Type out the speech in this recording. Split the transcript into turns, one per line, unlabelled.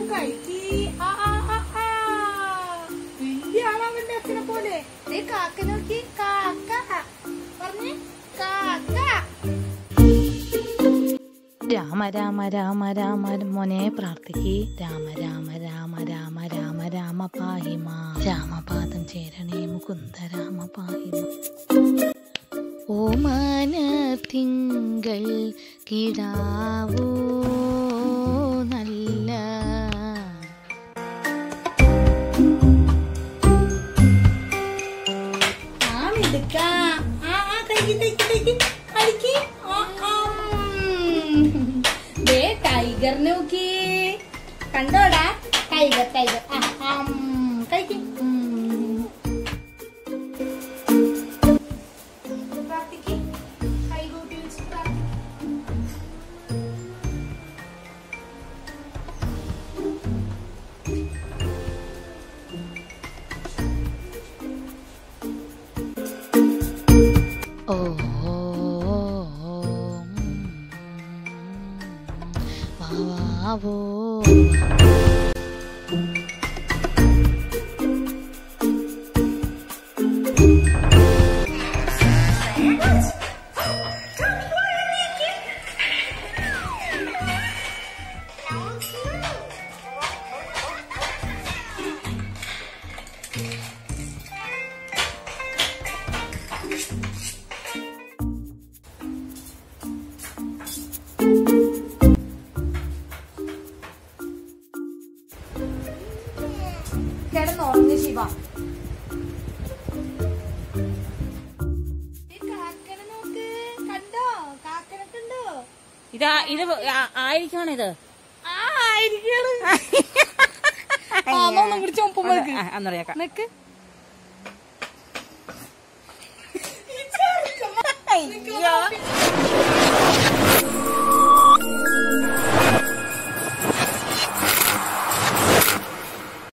കഴിക്കി ആ ആ ആ ആ വലിയ ആളാവന്റെ അച്ഛനെ പോലെ ദേ കാക്ക നോക്കി കാക്ക പറഞ്ഞേ കാക്ക
രാമ രാമ രാമ രാമ മോനെ പ്രാർത്ഥിക്ക് രാമ രാമ രാമ രാമ രാമ രാമ പാഹിമ രാമപാദം ചേരണേ മുകുന്ദ രാമ പാഹിമ ഓമാന തിങ്കൾ കിടാവോ നല്ല
ആ മിടുക്ക ആ ആ കഴിക്ക് കഴിക്ക് കഴിക്ക് കഴിക്ക് ആ ആ ഉം. ദേ ടൈഗർ നോക്കി കണ്ടോടാ ടൈഗർ ടൈഗർ ആ ആ ഉം. കഴിക്ക് ഉം. പ്രാർത്ഥിക്ക്. കൈ കൂപ്പി വെച്ച് പ്രാർത്ഥിക്ക്.
ഓ വാവോ
കിടന്നുറങ്ങ് ശിവ ഈ കാക്കനെ നോക്ക് കണ്ടോ കാക്കനെ കണ്ടോ
ഇതാ ഇത് ആയിരിക്കണം ഇത്
ആ ആയിരിക്കാണ് ആ എന്നാ ഒന്ന് പിടിച്ച് ഒപ്പം വെക്ക്
എന്നറിയാക്കാം
നിക്ക്
അയ്യോ